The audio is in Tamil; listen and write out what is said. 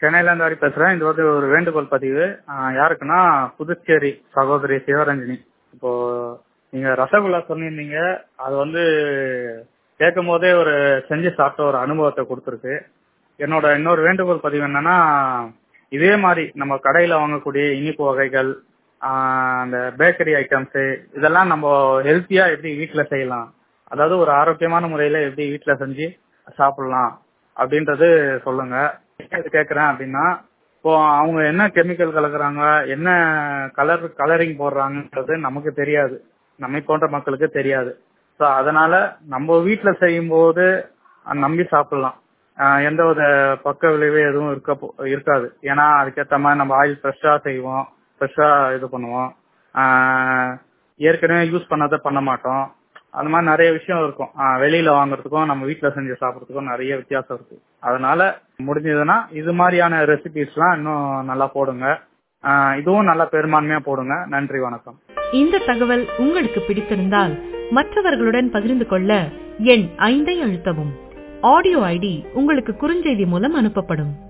சென்னையில இருந்து வரை பேசுறேன் இது வந்து ஒரு வேண்டுகோள் பதிவு ஆஹ் யாருக்குன்னா புதுச்சேரி சகோதரி சிவரஞ்சனி இப்போ நீங்க ரசகுல்லா சொன்னிருந்தீங்க அது வந்து கேட்கும் போதே ஒரு செஞ்சு சாப்பிட்ட ஒரு அனுபவத்தை கொடுத்துருக்கு என்னோட இன்னொரு வேண்டுகோள் பதிவு என்னன்னா இதே மாதிரி நம்ம கடையில வாங்கக்கூடிய இனிப்பு வகைகள் ஆஹ் அந்த பேக்கரி ஐட்டம்ஸ் இதெல்லாம் நம்ம ஹெல்த்தியா எப்படி வீட்ல செய்யலாம் அதாவது ஒரு ஆரோக்கியமான முறையில எப்படி வீட்ல செஞ்சு சாப்பிடலாம் அப்படின்றது சொல்லுங்க ஏன் இது கேக்குறேன் அப்படின்னா இப்போ அவங்க என்ன கெமிக்கல் கலக்குறாங்க என்ன கலர் கலரிங் போடுறாங்கன்றது நமக்கு தெரியாது நம்மை போன்ற மக்களுக்கு தெரியாது ஸோ அதனால நம்ம வீட்ல செய்யும் போது நம்பி சாப்பிடலாம் ஆஹ் எந்த ஒரு பக்க விளைவு எதுவும் இருக்க போ- இருக்காது ஏன்னா அதுக்கேற்ற மாதிரி நம்ம ஆயில் ஃப்ரெஷ்ஷா செய்வோம் ஃப்ரெஷ்ஷா இது பண்ணுவோம் ஆஹ் ஏற்கனவே யூஸ் பண்ணதை பண்ண மாட்டோம் அது மாதிரி நிறைய விஷயம் இருக்கும் ஆஹ் வெளியில வாங்குறதுக்கும் நம்ம வீட்ல செஞ்சு சாப்பிடறதுக்கும் நிறைய வித்தியாசம் இருக்கு அதனால முடிஞ்சதுன்னா இது மாதிரியான ரெசிபிஸ்லாம் இன்னும் நல்லா போடுங்க ஆஹ் இதுவும் நல்லா பெரும்பான்மையா போடுங்க நன்றி வணக்கம் இந்த தகவல் உங்களுக்கு பிடித்திருந்தால் மற்றவர்களுடன் பகிர்ந்து கொள்ள எண் ஐந்தை அழுத்தவும் ஆடியோ ஐடி உங்களுக்கு குறுஞ்செய்தி மூலம் அனுப்பப்படும்